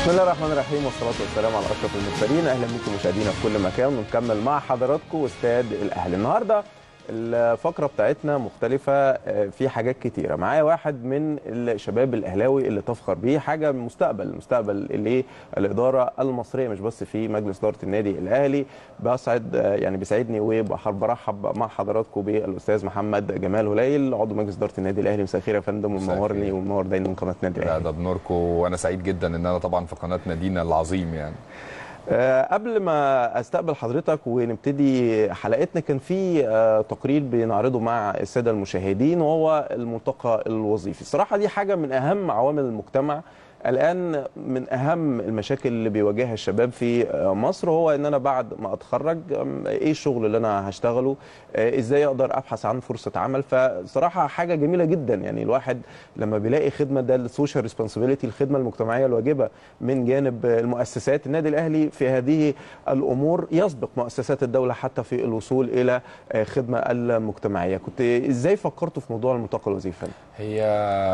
بسم الله الرحمن الرحيم والصلاة والسلام على أشرف المرسلين أهلا بكم مشاهدينا في كل مكان ونكمل مع حضراتكم استاد الأهلي النهاردة الفقرة بتاعتنا مختلفة في حاجات كتيرة معايا واحد من الشباب الأهلاوي اللي تفخر بيه حاجة من مستقبل مستقبل اللي الإدارة المصرية مش بس في مجلس إدارة النادي الأهلي بسعد يعني بيسعدني وبحب برحب مع حضراتكم بالأستاذ محمد جمال هليل عضو مجلس إدارة النادي الأهلي مساء الخير يا فندم مساء ومنورني الخير. ومنور دايما قناة النادي لا الأهلي ده بنوركم وانا سعيد جدا ان انا طبعا في قناه نادينا العظيم يعني آه، قبل ما استقبل حضرتك ونبتدي حلقتنا كان في آه، تقرير بنعرضه مع الساده المشاهدين وهو الملتقى الوظيفي الصراحه دي حاجه من اهم عوامل المجتمع الان من اهم المشاكل اللي بيواجهها الشباب في آه، مصر هو ان انا بعد ما اتخرج أم، ايه الشغل اللي انا هشتغله آه، ازاي اقدر ابحث عن فرصه عمل فصراحه حاجه جميله جدا يعني الواحد لما بيلاقي خدمه ده السوشيال ريسبونسبيلتي الخدمه المجتمعيه الواجبه من جانب المؤسسات النادي الاهلي في هذه الامور يسبق مؤسسات الدوله حتى في الوصول الى آه، خدمه المجتمعيه كنت ازاي فكرتوا في موضوع الملتقى الوظيفي هي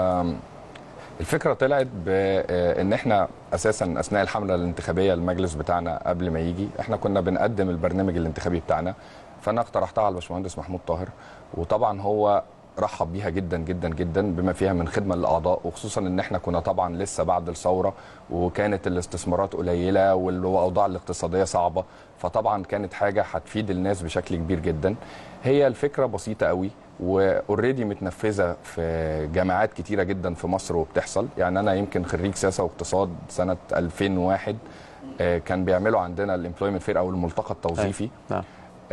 الفكره طلعت بان احنا اساسا اثناء الحمله الانتخابيه المجلس بتاعنا قبل ما يجي احنا كنا بنقدم البرنامج الانتخابي بتاعنا فانا اقترحتها على الباشمهندس محمود طاهر وطبعا هو رحب بيها جدا جدا جدا بما فيها من خدمه للاعضاء وخصوصا ان احنا كنا طبعا لسه بعد الثوره وكانت الاستثمارات قليله والاوضاع الاقتصاديه صعبه فطبعا كانت حاجه هتفيد الناس بشكل كبير جدا هي الفكره بسيطه قوي واوريدي متنفذه في جامعات كتيره جدا في مصر وبتحصل يعني انا يمكن خريج سياسه واقتصاد سنه 2001 آه، كان بيعملوا عندنا الامبلويمنت فير او الملتقى التوظيفي نعم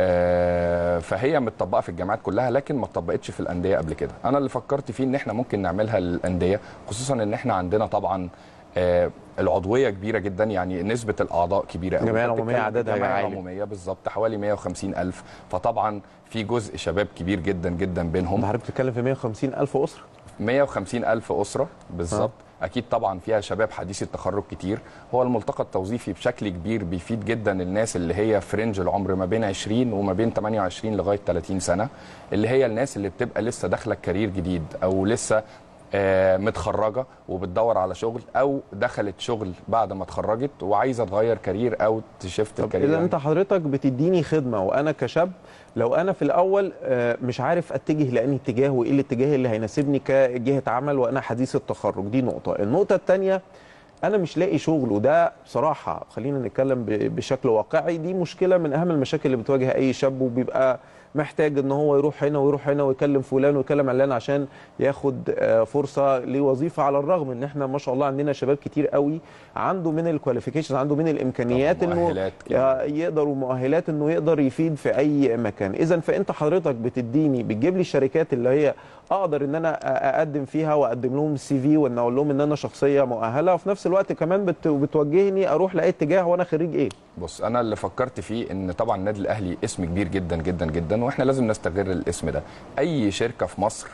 آه، فهي متطبقه في الجامعات كلها لكن ما اتطبقتش في الانديه قبل كده انا اللي فكرت فيه ان احنا ممكن نعملها للانديه خصوصا ان احنا عندنا طبعا آه، العضويه كبيره جدا يعني نسبه الاعضاء كبيره قوي. الجمعية أنت العمومية بتتكلم- عددها الجمعية عالي. العموميه بالظبط حوالي 150 الف فطبعا في جزء شباب كبير جدا جدا بينهم ده حضرتك بتتكلم في 150 الف اسره 150 ألف أسرة بالظبط أكيد طبعا فيها شباب حديثي التخرج كتير هو الملتقى التوظيفي بشكل كبير بيفيد جدا الناس اللي هي في رينج العمر ما بين 20 وما بين 28 لغاية 30 سنة اللي هي الناس اللي بتبقى لسه داخلة كارير جديد أو لسه آه، متخرجة وبتدور على شغل أو دخلت شغل بعد ما اتخرجت وعايزة تغير كارير أو تشفت طب الكارير اذا انت حضرتك بتديني خدمه وانا كشاب لو انا في الاول آه، مش عارف اتجه لاني اتجاه وايه الاتجاه اللي هيناسبني كجهه عمل وانا حديث التخرج دي نقطه النقطه الثانيه انا مش لاقي شغل وده بصراحه خلينا نتكلم ب- بشكل واقعي دي مشكله من اهم المشاكل اللي بتواجه اي شاب وبيبقى محتاج ان هو يروح هنا ويروح هنا ويكلم فلان ويكلم علان عشان ياخد آه، فرصه لوظيفه على الرغم ان احنا ما شاء الله عندنا شباب كتير قوي عنده من الكواليفيكيشنز عنده من الامكانيات انه مؤهلات كتير. يقدر ومؤهلات انه يقدر يفيد في اي مكان اذا فانت حضرتك بتديني بتجيب لي الشركات اللي هي اقدر ان انا اقدم فيها واقدم لهم السي في وان اقول لهم ان انا شخصيه مؤهله وفي نفس الوقت كمان بت- بتوجهني اروح لاي اتجاه وانا خريج ايه بص انا اللي فكرت فيه ان طبعا النادي الاهلي اسم كبير جدا جدا جدا واحنا لازم نستغل الاسم ده اي شركه في مصر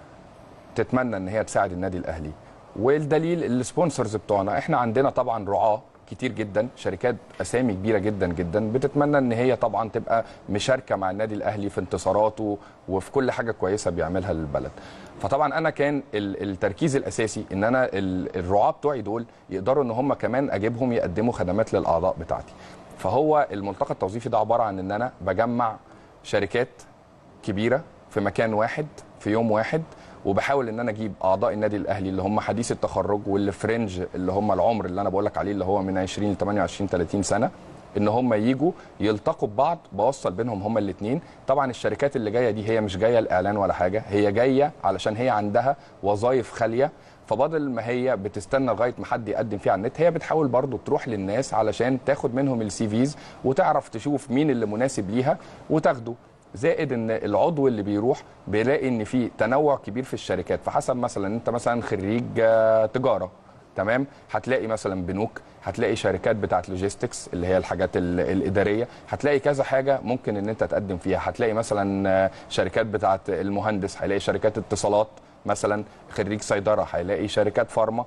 تتمنى ان هي تساعد النادي الاهلي والدليل السبونسرز بتوعنا احنا عندنا طبعا رعاه كتير جدا شركات اسامي كبيره جدا جدا بتتمنى ان هي طبعا تبقى مشاركه مع النادي الاهلي في انتصاراته وفي كل حاجه كويسه بيعملها للبلد فطبعا انا كان ال- التركيز الاساسي ان انا ال- الرعاه بتوعي دول يقدروا ان هم كمان اجيبهم يقدموا خدمات للاعضاء بتاعتي فهو الملتقى التوظيفي ده عباره عن ان انا بجمع شركات كبيره في مكان واحد في يوم واحد وبحاول ان انا اجيب اعضاء النادي الاهلي اللي هم حديث التخرج واللي في رينج اللي هم العمر اللي انا بقول لك عليه اللي هو من 20 ل 28 30 سنه ان هم يجوا يلتقوا ببعض بوصل بينهم هم الاثنين طبعا الشركات اللي جايه دي هي مش جايه الاعلان ولا حاجه هي جايه علشان هي عندها وظائف خاليه فبدل ما هي بتستنى لغايه ما حد يقدم فيها على النت هي بتحاول برضو تروح للناس علشان تاخد منهم السي فيز وتعرف تشوف مين اللي مناسب ليها وتاخده زائد ان العضو اللي بيروح بيلاقي ان في تنوع كبير في الشركات فحسب مثلا انت مثلا خريج آه، تجاره تمام هتلاقي مثلا بنوك هتلاقي شركات بتاعت لوجيستكس اللي هي الحاجات ال- الاداريه هتلاقي كذا حاجه ممكن ان انت تقدم فيها هتلاقي مثلا آه، شركات بتاعت المهندس هيلاقي شركات اتصالات مثلا خريج صيدله هيلاقي شركات فارما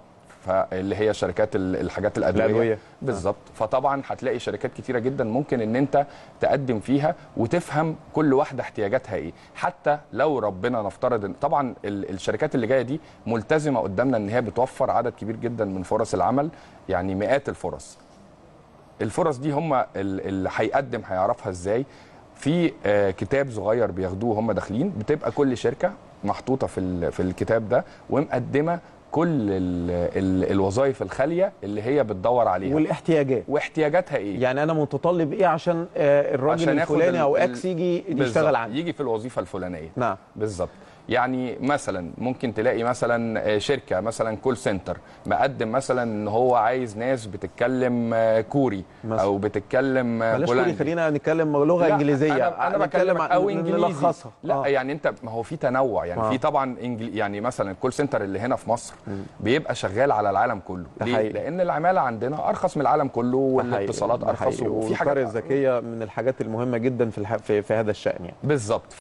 فاللي هي شركات ال- الحاجات الادويه, الأدوية. بالظبط فطبعا هتلاقي شركات كتيره جدا ممكن ان انت تقدم فيها وتفهم كل واحده احتياجاتها ايه حتى لو ربنا نفترض ان طبعا ال- الشركات اللي جايه دي ملتزمه قدامنا ان هي بتوفر عدد كبير جدا من فرص العمل يعني مئات الفرص الفرص دي هم ال- اللي هيقدم هيعرفها ازاي في آه، كتاب صغير بياخدوه هم داخلين بتبقى كل شركه محطوطه في ال- في الكتاب ده ومقدمه كل ال ال الوظائف الخاليه اللي هي بتدور عليها والاحتياجات واحتياجاتها ايه يعني انا متطلب ايه عشان آه، الراجل عشان ياخد الفلاني او ال- اكس يجي بالظبط، يشتغل عندي يجي في الوظيفه الفلانيه نعم بالظبط يعني مثلا ممكن تلاقي مثلا آه، شركه مثلا كول سنتر مقدم مثلا ان هو عايز ناس بتتكلم آه، كوري مثلا. او بتتكلم آه، بلاش كوري بولندي خلينا نتكلم لغه لا، انجليزيه انا, أنا نتكلم بكلمك عن- او انجليزي نلخصها لا آه. يعني انت ما هو في تنوع يعني آه. في طبعا إنجلي يعني مثلا الكول سنتر اللي هنا في مصر بيبقى شغال على العالم كله ده ليه؟ حقيقي. لان العماله عندنا ارخص من العالم كله والاتصالات ده ارخص حقيقي. وفي والقرية حاجات الذكيه من الحاجات المهمه جدا في الح... في, في هذا الشان يعني بالظبط